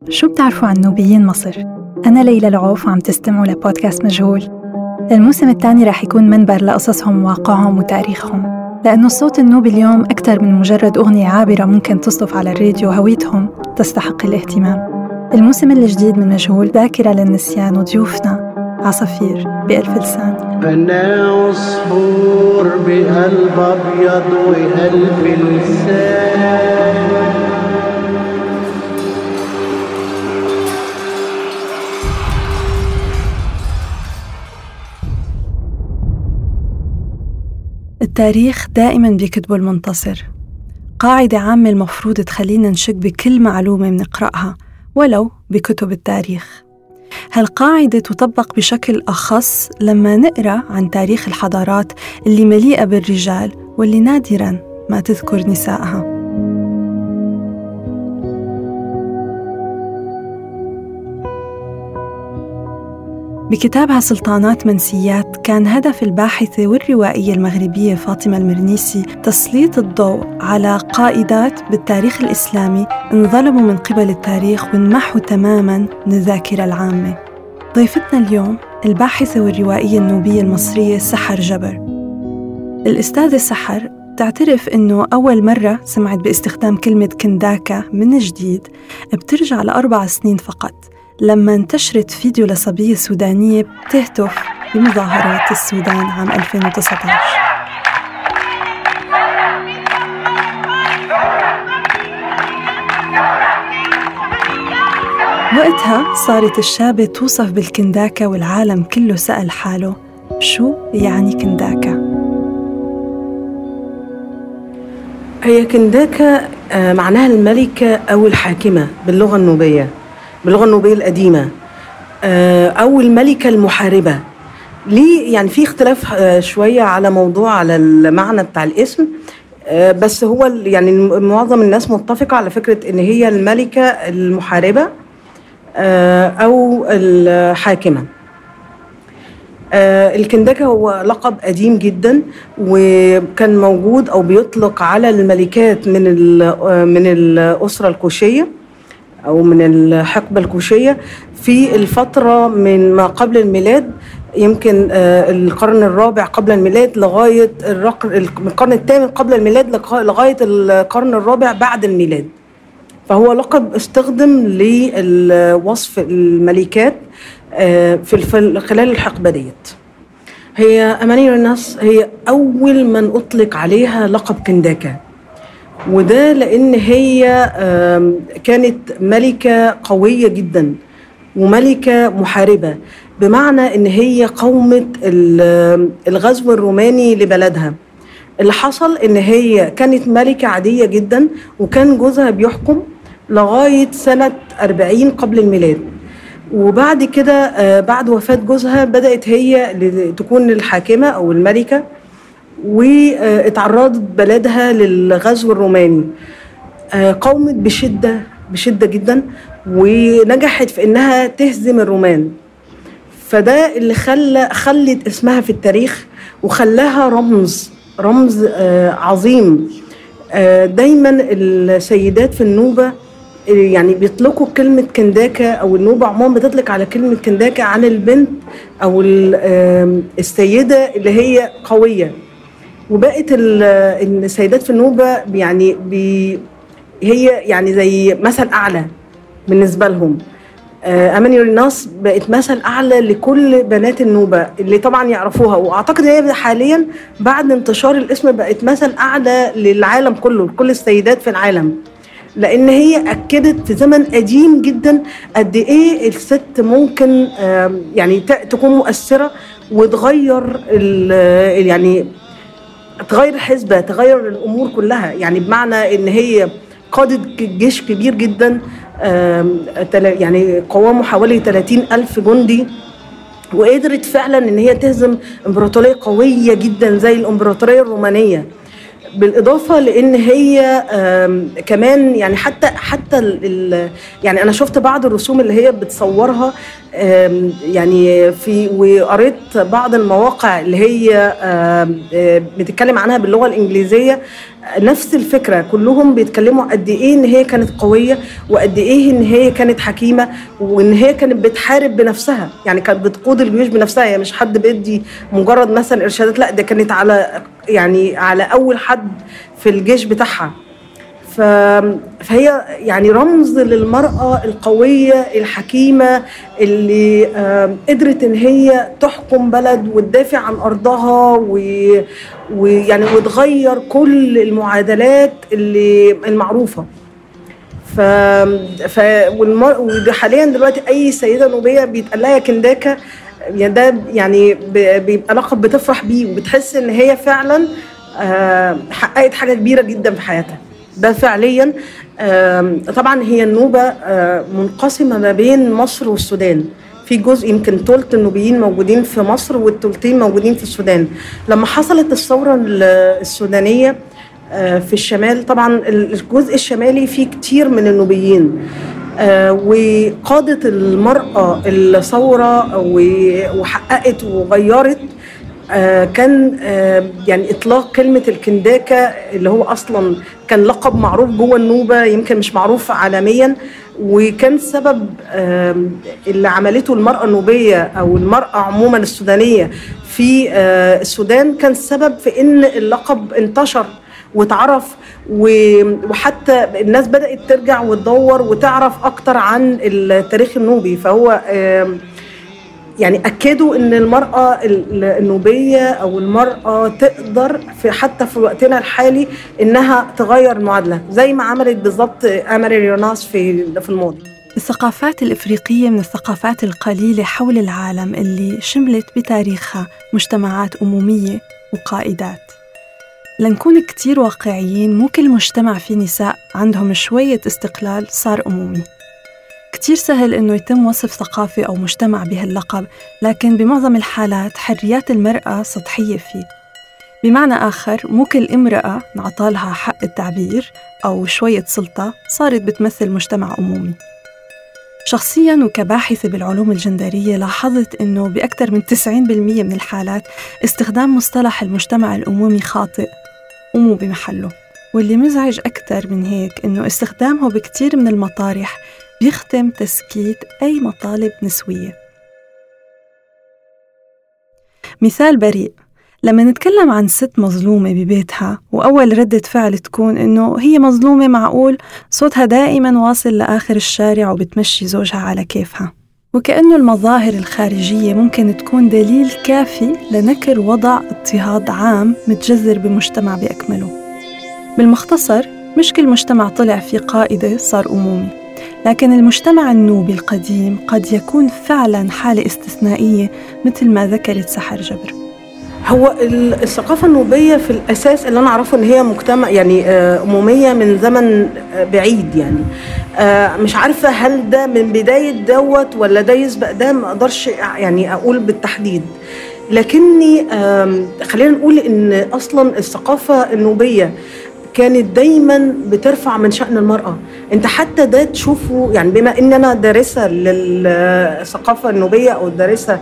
شو بتعرفوا عن نوبيين مصر؟ أنا ليلى العوف وعم تستمعوا لبودكاست مجهول الموسم الثاني رح يكون منبر لقصصهم وواقعهم وتاريخهم لأنه الصوت النوبي اليوم أكثر من مجرد أغنية عابرة ممكن تصدف على الراديو هويتهم تستحق الاهتمام الموسم الجديد من مجهول ذاكرة للنسيان وضيوفنا عصافير بألف لسان أنا عصفور بقلب أبيض وقلب لسان التاريخ دائما بيكتبه المنتصر قاعدة عامة المفروض تخلينا نشك بكل معلومة بنقرأها ولو بكتب التاريخ هالقاعدة تطبق بشكل أخص لما نقرأ عن تاريخ الحضارات اللي مليئة بالرجال واللي نادرا ما تذكر نسائها بكتابها سلطانات منسيات كان هدف الباحثة والروائية المغربية فاطمة المرنيسي تسليط الضوء على قائدات بالتاريخ الإسلامي انظلموا من قبل التاريخ وانمحوا تماما من الذاكرة العامة ضيفتنا اليوم الباحثة والروائية النوبية المصرية سحر جبر الأستاذة سحر تعترف إنه أول مرة سمعت باستخدام كلمة كنداكا من جديد بترجع لأربع سنين فقط لما انتشرت فيديو لصبية سودانية بتهتف بمظاهرات السودان عام 2019 وقتها صارت الشابة توصف بالكنداكا والعالم كله سأل حاله شو يعني كنداكا؟ هي كنداكا آه، معناها الملكة أو الحاكمة باللغة النوبية باللغه النوبيه القديمه آه، او الملكه المحاربه ليه يعني في اختلاف آه، شويه على موضوع على المعنى بتاع الاسم آه، بس هو يعني معظم الناس متفقه على فكره ان هي الملكه المحاربه او الحاكمه الكندكة هو لقب قديم جدا وكان موجود او بيطلق على الملكات من من الاسره الكوشيه أو من الحقبة الكوشية في الفترة من ما قبل الميلاد يمكن آه، القرن الرابع قبل الميلاد لغاية القرن الثامن قبل الميلاد لغاية القرن الرابع بعد الميلاد فهو لقب استخدم لوصف الملكات آه، في خلال الحقبة ديت هي أماني الناس هي أول من أطلق عليها لقب كنداكا وده لان هي كانت ملكه قويه جدا وملكه محاربه بمعنى ان هي قومت الغزو الروماني لبلدها اللي حصل ان هي كانت ملكه عاديه جدا وكان جوزها بيحكم لغايه سنه 40 قبل الميلاد وبعد كده آه، بعد وفاه جوزها بدات هي تكون الحاكمه او الملكه واتعرضت بلدها للغزو الروماني آه، قاومت بشدة بشدة جدا ونجحت في انها تهزم الرومان فده اللي خلى خلت اسمها في التاريخ وخلاها رمز رمز آه، عظيم آه، دايما السيدات في النوبه يعني بيطلقوا كلمة كنداكا أو النوبة عموما بتطلق على كلمة كنداكا عن البنت أو السيدة اللي هي قوية وبقت السيدات في النوبه يعني بي هي يعني زي مثل اعلى بالنسبه لهم آه، اماني ريناس بقت مثل اعلى لكل بنات النوبه اللي طبعا يعرفوها واعتقد هي حاليا بعد انتشار الاسم بقت مثل اعلى للعالم كله لكل السيدات في العالم لان هي اكدت في زمن قديم جدا قد ايه الست ممكن يعني تكون مؤثره وتغير يعني تغير الحسبة تغير الأمور كلها يعني بمعنى إن هي قادت جيش كبير جدا يعني قوامه حوالي 30 ألف جندي وقدرت فعلا ان هي تهزم امبراطوريه قويه جدا زي الامبراطوريه الرومانيه بالاضافه لان هي كمان يعني حتى حتى ال يعني انا شفت بعض الرسوم اللي هي بتصورها يعني في وقريت بعض المواقع اللي هي بتتكلم عنها باللغه الانجليزيه نفس الفكره كلهم بيتكلموا قد ايه ان هي كانت قويه وقد ايه ان هي كانت حكيمه وان هي كانت بتحارب بنفسها يعني كانت بتقود الجيوش بنفسها هي مش حد بيدي مجرد مثلا ارشادات لا ده كانت على يعني على اول حد في الجيش بتاعها ف... فهي يعني رمز للمرأة القوية الحكيمة اللي آم، قدرت إن هي تحكم بلد وتدافع عن أرضها و... ويعني وتغير كل المعادلات اللي المعروفة ف... ف... والمر... وده حاليا دلوقتي أي سيدة نوبية بيتقال لها يا كنداكة يعني ده يعني ب- بيبقى لقب بتفرح بيه وبتحس إن هي فعلا آه، حققت حاجة كبيرة جدا في حياتها ده فعليا آم، طبعا هي النوبة آه، منقسمة ما بين مصر والسودان في جزء يمكن تلت النوبيين موجودين في مصر والتلتين موجودين في السودان لما حصلت الثورة ال- السودانية آه، في الشمال طبعا الجزء الشمالي فيه كتير من النوبيين آه، وقادت المرأة الثورة و- وحققت وغيرت آه، كان آه، يعني اطلاق كلمه الكنداكه اللي هو اصلا كان لقب معروف جوه النوبه يمكن مش معروف عالميا وكان سبب آم، اللي عملته المراه النوبيه او المراه عموما السودانيه في آه، السودان كان سبب في ان اللقب انتشر واتعرف و- وحتى الناس بدات ترجع وتدور وتعرف اكتر عن التاريخ النوبي فهو آم، يعني اكدوا ان المراه ال- النوبيه او المراه تقدر في حتى في وقتنا الحالي انها تغير المعادله زي ما عملت بالظبط اماري ريوناس في في الماضي الثقافات الإفريقية من الثقافات القليلة حول العالم اللي شملت بتاريخها مجتمعات أمومية وقائدات لنكون كتير واقعيين مو كل مجتمع فيه نساء عندهم شوية استقلال صار أمومي كتير سهل إنه يتم وصف ثقافة أو مجتمع بهاللقب لكن بمعظم الحالات حريات المرأة سطحية فيه بمعنى آخر مو كل امرأة نعطالها حق التعبير أو شوية سلطة صارت بتمثل مجتمع أمومي شخصيا وكباحثة بالعلوم الجندرية لاحظت أنه بأكثر من 90% من الحالات استخدام مصطلح المجتمع الأمومي خاطئ ومو بمحله واللي مزعج أكثر من هيك أنه استخدامه بكتير من المطارح بيختم تسكيت أي مطالب نسوية مثال بريء لما نتكلم عن ست مظلومة ببيتها وأول ردة فعل تكون إنه هي مظلومة معقول صوتها دائما واصل لآخر الشارع وبتمشي زوجها على كيفها وكأنه المظاهر الخارجية ممكن تكون دليل كافي لنكر وضع اضطهاد عام متجذر بمجتمع بأكمله بالمختصر مش كل مجتمع طلع فيه قائدة صار أمومي لكن المجتمع النوبي القديم قد يكون فعلا حالة استثنائية مثل ما ذكرت سحر جبر هو ال- الثقافة النوبية في الأساس اللي أنا أعرفه إن هي مجتمع يعني آه، أمومية من زمن آه، بعيد يعني آه، مش عارفة هل ده من بداية دوت ولا ده يسبق ده ما أقدرش يعني أقول بالتحديد لكني آم، خلينا نقول إن أصلا الثقافة النوبية كانت دايما بترفع من شأن المرأة انت حتى ده تشوفه يعني بما ان انا دارسة للثقافة النوبية او دارسة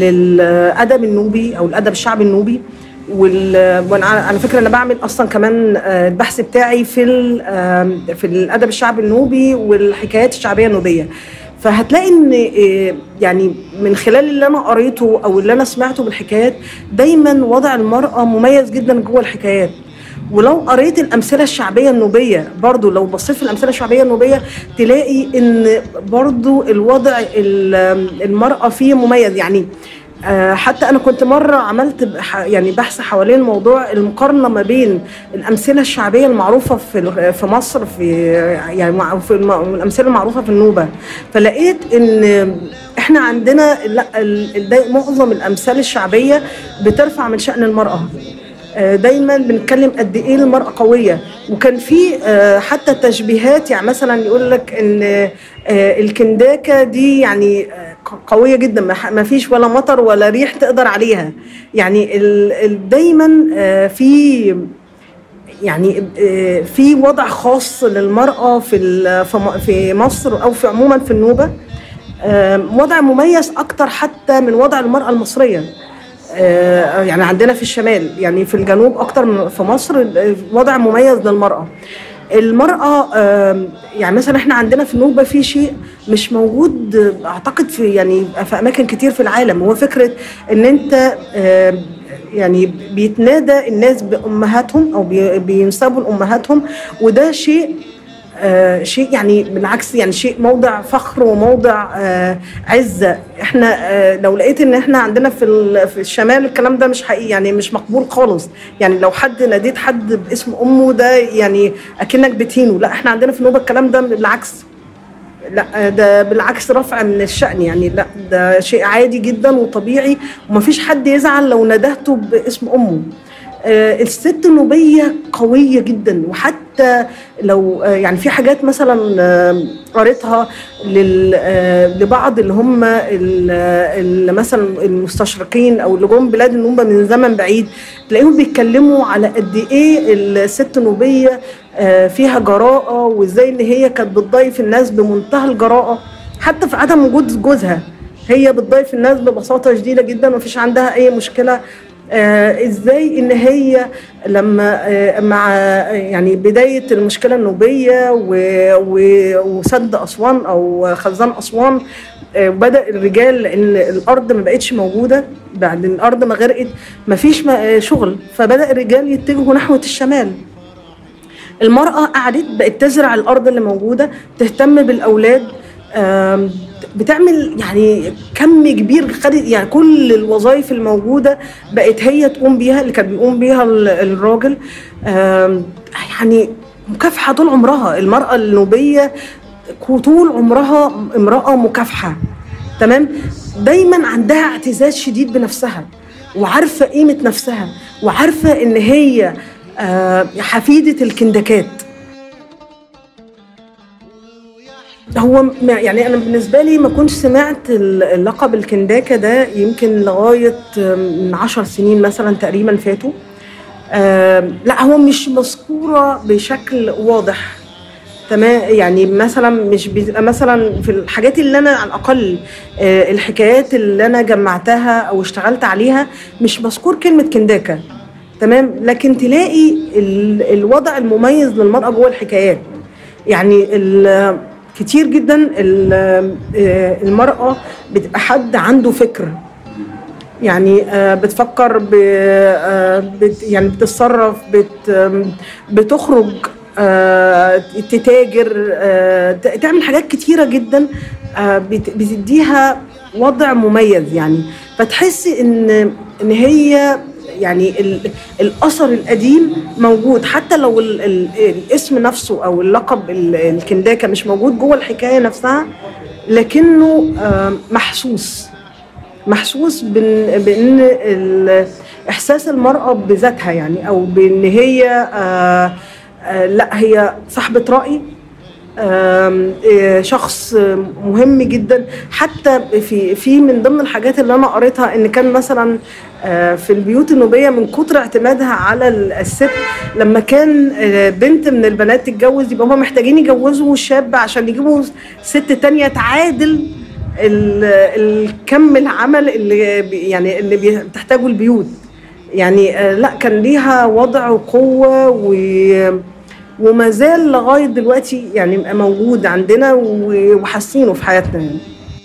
للأدب النوبي او الأدب الشعبي النوبي وال... وانا على فكره انا بعمل اصلا كمان آه، البحث بتاعي في ال... آم، في الادب الشعبي النوبي والحكايات الشعبيه النوبيه فهتلاقي ان آه، يعني من خلال اللي انا قريته او اللي انا سمعته من الحكايات دايما وضع المراه مميز جدا جوه الحكايات ولو قريت الامثله الشعبيه النوبيه برضو لو بصيت في الامثله الشعبيه النوبيه تلاقي ان برضو الوضع ال- المراه فيه مميز يعني آه، حتى انا كنت مره عملت بح- يعني بحث حوالين موضوع المقارنه ما بين الامثله الشعبيه المعروفه في ال- في مصر في يعني مع- في الم- الامثله المعروفه في النوبه فلقيت ان احنا عندنا لا ال- ال- معظم الامثال الشعبيه بترفع من شان المراه آه، دايما بنتكلم قد ايه المراه قويه وكان في آه، حتى تشبيهات يعني مثلا يقول لك ان آه، الكنداكه دي يعني آه، قويه جدا ما ح- ما فيش ولا مطر ولا ريح تقدر عليها يعني ال- ال- دايما آه، في يعني آه، في وضع خاص للمراه في ال- في م- في مصر او في عموما في النوبه آه، وضع مميز اكتر حتى من وضع المراه المصريه آه، يعني عندنا في الشمال يعني في الجنوب اكتر من في مصر آه، وضع مميز للمراه المرأة آم، يعني مثلا احنا عندنا في النوبة في شيء مش موجود آه، اعتقد في يعني في اماكن كتير في العالم هو فكرة ان انت آم، يعني بيتنادى الناس بامهاتهم او بي- بينسبوا لامهاتهم وده شيء آه شيء يعني بالعكس يعني شيء موضع فخر وموضع آه عزه احنا آه لو لقيت ان احنا عندنا في ال- في الشمال الكلام ده مش حقيقي يعني مش مقبول خالص يعني لو حد ناديت حد باسم امه ده يعني اكنك بتهينه لا احنا عندنا في النوبه الكلام ده بالعكس لا ده بالعكس رفع من الشأن يعني لا ده شيء عادي جدا وطبيعي ومفيش حد يزعل لو ندهته باسم أمه آه، الست النوبية قوية جدا وحتى لو آه، يعني في حاجات مثلا آه، قريتها لل- آه، لبعض اللي هم ال- آه، اللي مثلا المستشرقين او اللي جم بلاد النوبة من زمن بعيد تلاقيهم بيتكلموا على قد ايه الست النوبية آه، فيها جراءة وازاي ان هي كانت بتضيف الناس بمنتهى الجراءة حتى في عدم وجود جوزها هي بتضيف الناس ببساطة شديدة جدا ومفيش عندها أي مشكلة آه ازاي ان هي لما آه مع آه، يعني بدايه المشكله النوبيه و- و- وسد اسوان او خزان اسوان آه، بدا الرجال لان الارض ما بقتش موجوده بعد الارض ما غرقت ما فيش شغل فبدا الرجال يتجهوا نحو الشمال المرأة قعدت بقت تزرع الأرض اللي موجودة تهتم بالأولاد آم، بتعمل يعني كم كبير خدت يعني كل الوظائف الموجودة بقت هي تقوم بيها اللي كان بيقوم بيها ال- الراجل آم، يعني مكافحة طول عمرها المرأة النوبية طول عمرها امرأة مكافحة تمام دايما عندها اعتزاز شديد بنفسها وعارفة قيمة نفسها وعارفة ان هي آه، حفيدة الكندكات هو م- يعني انا بالنسبه لي ما كنتش سمعت ال- اللقب الكنداكه ده يمكن لغايه آم، من عشر سنين مثلا تقريبا فاتوا آم، لا هو مش مذكوره بشكل واضح تمام يعني مثلا مش بيبقى مثلا في الحاجات اللي انا على الاقل آه، الحكايات اللي انا جمعتها او اشتغلت عليها مش مذكور كلمه كنداكه تمام لكن تلاقي ال- الوضع المميز للمراه جوه الحكايات يعني ال- كتير جدا ال- آه، المراه بتبقى حد عنده فكر يعني آه، بتفكر ب آه، بت يعني بتتصرف بت آم، بتخرج آه، تتاجر آه، ت- تعمل حاجات كتيرة جدا آه، بت- بتديها وضع مميز يعني فتحسي ان ان هي يعني ال- الاثر القديم موجود حتى لو ال ال الاسم نفسه او اللقب ال- الكنداكه مش موجود جوه الحكايه نفسها لكنه آه، محسوس محسوس بان بان ال- احساس المراه بذاتها يعني او بان هي آه آه لا هي صاحبه راي آم، آه، شخص مهم جدا حتى في في من ضمن الحاجات اللي انا قريتها ان كان مثلا آه، في البيوت النوبيه من كتر اعتمادها على ال- الست لما كان آه، بنت من البنات تتجوز يبقى هم محتاجين يجوزوا شاب عشان يجيبوا ست تانية تعادل ال- الكم العمل اللي بي- يعني اللي بي- بتحتاجه البيوت يعني آه، لا كان ليها وضع وقوه و وما زال لغايه دلوقتي يعني موجود عندنا و- وحاسينه في حياتنا يعني.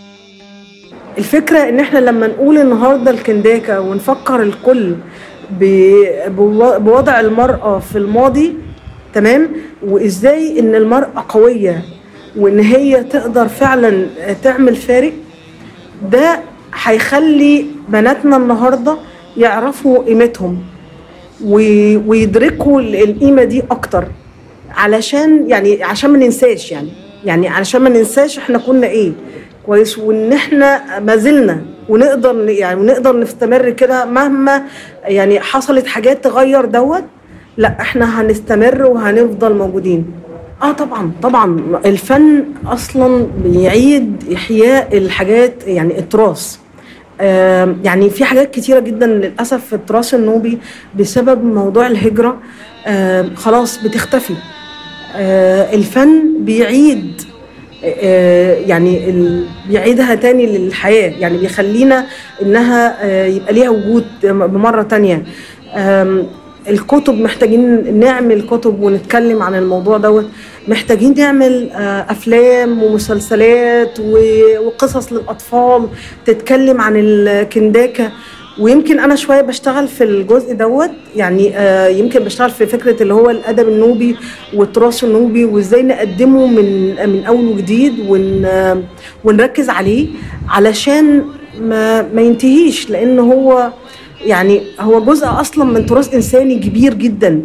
الفكره ان احنا لما نقول النهارده الكنداكه ونفكر الكل ب- بو- بوضع المراه في الماضي تمام وازاي ان المراه قويه وان هي تقدر فعلا تعمل فارق ده هيخلي بناتنا النهارده يعرفوا قيمتهم و- ويدركوا ال- القيمه دي اكتر علشان يعني عشان ما ننساش يعني يعني علشان ما ننساش احنا كنا ايه كويس وان احنا ما زلنا ونقدر ن- يعني ونقدر نستمر كده مهما يعني حصلت حاجات تغير دوت لا احنا هنستمر وهنفضل موجودين اه طبعا طبعا الفن اصلا بيعيد احياء الحاجات يعني التراث آم، يعني في حاجات كتيرة جدا للأسف في التراث النوبي بسبب موضوع الهجرة آم، خلاص بتختفي آه، الفن بيعيد آه، يعني ال- بيعيدها تاني للحياه يعني بيخلينا انها آه، يبقى ليها وجود بمره تانيه آم، الكتب محتاجين نعمل كتب ونتكلم عن الموضوع دوت محتاجين نعمل آه، افلام ومسلسلات و- وقصص للاطفال تتكلم عن الكنداكه ويمكن انا شويه بشتغل في الجزء دوت يعني آه، يمكن بشتغل في فكره اللي هو الادب النوبي والتراث النوبي وازاي نقدمه من من اول وجديد ون آه، ونركز عليه علشان ما ما ينتهيش لان هو يعني هو جزء اصلا من تراث انساني كبير جدا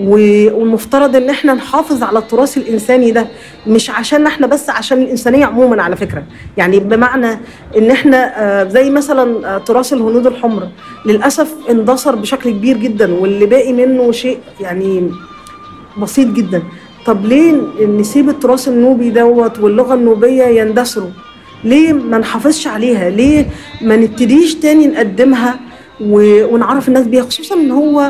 و- والمفترض ان احنا نحافظ على التراث الانساني ده مش عشان احنا بس عشان الانسانيه عموما على فكره يعني بمعنى ان احنا آه، زي مثلا آه، تراث الهنود الحمر للاسف اندثر بشكل كبير جدا واللي باقي منه شيء يعني بسيط جدا طب ليه نسيب التراث النوبي دوت واللغه النوبيه يندثروا ليه ما نحافظش عليها ليه ما نبتديش تاني نقدمها و- ونعرف الناس بيها خصوصا ان هو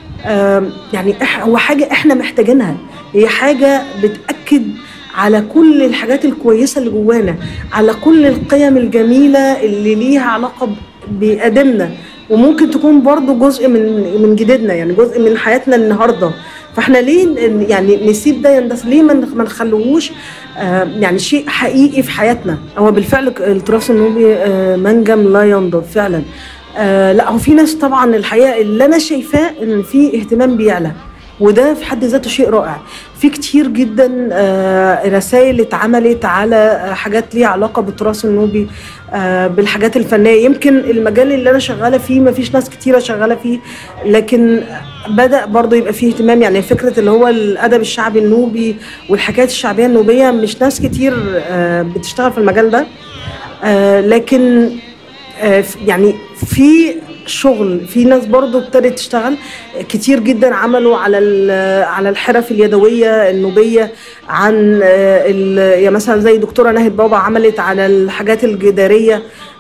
آم، يعني إح- هو حاجه احنا محتاجينها هي حاجه بتاكد على كل الحاجات الكويسه اللي جوانا على كل القيم الجميله اللي ليها علاقه ب- بقدمنا وممكن تكون برضو جزء من من جديدنا يعني جزء من حياتنا النهارده فاحنا ليه ن- يعني نسيب ده يندثر ليه ما نخ- ما نخلوهوش آه، يعني شيء حقيقي في حياتنا هو بالفعل ك- التراث النوبي آه، منجم لا ينضب فعلا آه لا هو في ناس طبعا الحقيقه اللي انا شايفاه ان في اهتمام بيعلى وده في حد ذاته شيء رائع في كتير جدا آه رسائل اتعملت على آه، حاجات ليها علاقه بالتراث النوبي آه بالحاجات الفنيه يمكن المجال اللي انا شغاله فيه ما فيش ناس كتيره شغاله فيه لكن بدا برضه يبقى فيه اهتمام يعني فكره اللي هو الادب الشعبي النوبي والحكايات الشعبيه النوبيه مش ناس كتير آه بتشتغل في المجال ده آه لكن آه، ف- يعني في شغل في ناس برضو ابتدت تشتغل كتير جدا عملوا على ال- على الحرف اليدويه النوبيه عن آه، ال- يعني مثلا زي دكتوره ناهد بابا عملت على الحاجات الجداريه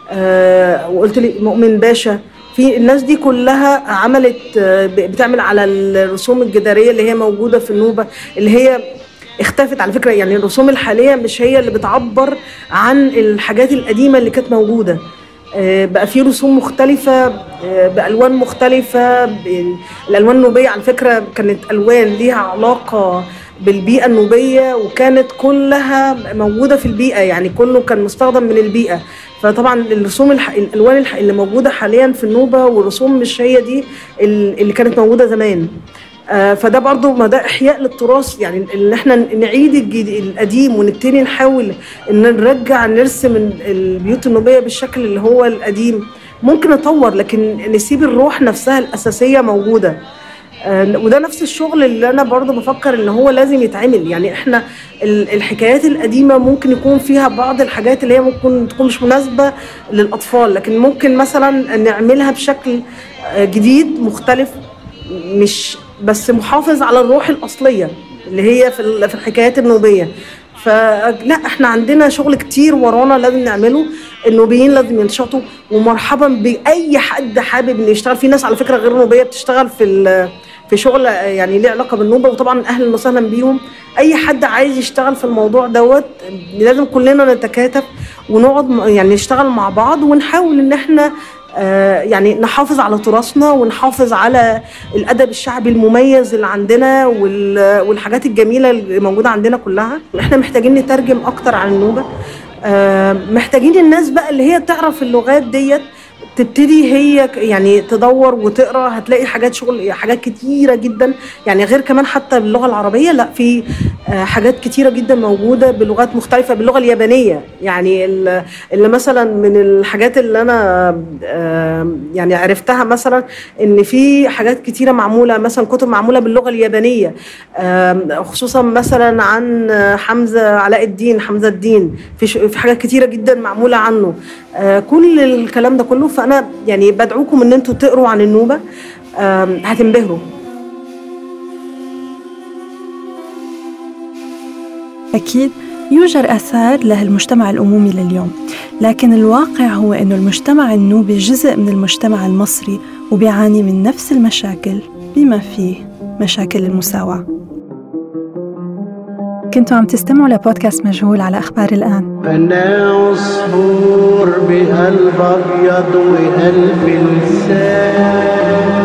آه، وقلت لي مؤمن باشا في الناس دي كلها عملت آه، ب- بتعمل على الرسوم الجداريه اللي هي موجوده في النوبه اللي هي اختفت على فكره يعني الرسوم الحاليه مش هي اللي بتعبر عن الحاجات القديمه اللي كانت موجوده آه، بقى في رسوم مختلفة آه، بألوان مختلفة ب- الألوان النوبية على فكرة كانت ألوان ليها علاقة بالبيئة النوبية وكانت كلها موجودة في البيئة يعني كله كان مستخدم من البيئة فطبعا الرسوم الح... الألوان الح... اللي موجودة حاليا في النوبة والرسوم مش هي دي ال- اللي كانت موجودة زمان آه، فده برضو ما ده احياء للتراث يعني ان احنا نعيد الجديد القديم ونبتدي نحاول ان نرجع نرسم ال- البيوت النوبيه بالشكل اللي هو القديم ممكن نطور لكن نسيب الروح نفسها الاساسيه موجوده آه، وده نفس الشغل اللي انا برضو بفكر ان هو لازم يتعمل يعني احنا ال- الحكايات القديمه ممكن يكون فيها بعض الحاجات اللي هي ممكن تكون مش مناسبه للاطفال لكن ممكن مثلا نعملها بشكل آه، جديد مختلف مش بس محافظ على الروح الاصليه اللي هي في ال- في الحكايات النوبيه فلا احنا عندنا شغل كتير ورانا لازم نعمله النوبيين لازم ينشطوا ومرحبا باي حد حابب انه يشتغل في ناس على فكره غير نوبيه بتشتغل في ال- في شغل يعني ليه علاقه بالنوبه وطبعا اهلا وسهلا بيهم اي حد عايز يشتغل في الموضوع دوت لازم كلنا نتكاتف ونقعد م- يعني نشتغل مع بعض ونحاول ان احنا آه، يعني نحافظ على تراثنا ونحافظ على الادب الشعبي المميز اللي عندنا وال- والحاجات الجميله اللي موجوده عندنا كلها احنا محتاجين نترجم اكتر عن النوبه آه، محتاجين الناس بقى اللي هي تعرف اللغات ديت تبتدي هي ك- يعني تدور وتقرا هتلاقي حاجات شغل حاجات كتيره جدا يعني غير كمان حتى باللغه العربيه لا في آه، حاجات كتيره جدا موجوده بلغات مختلفه باللغه اليابانيه يعني ال- اللي مثلا من الحاجات اللي انا آه، يعني عرفتها مثلا ان في حاجات كتيره معموله مثلا كتب معموله باللغه اليابانيه آم، خصوصا مثلا عن حمزه علاء الدين حمزه الدين في ش- في حاجات كتيره جدا معموله عنه آه، كل الكلام ده كله فانا يعني بدعوكم ان انتوا تقروا عن النوبه آم، هتنبهروا أكيد يوجد آثار لهالمجتمع الأمومي لليوم لكن الواقع هو أن المجتمع النوبي جزء من المجتمع المصري وبيعاني من نفس المشاكل بما فيه مشاكل المساواة كنتوا عم تستمعوا لبودكاست مجهول على أخبار الآن أنا عصفور بقلب أبيض وقلب لسان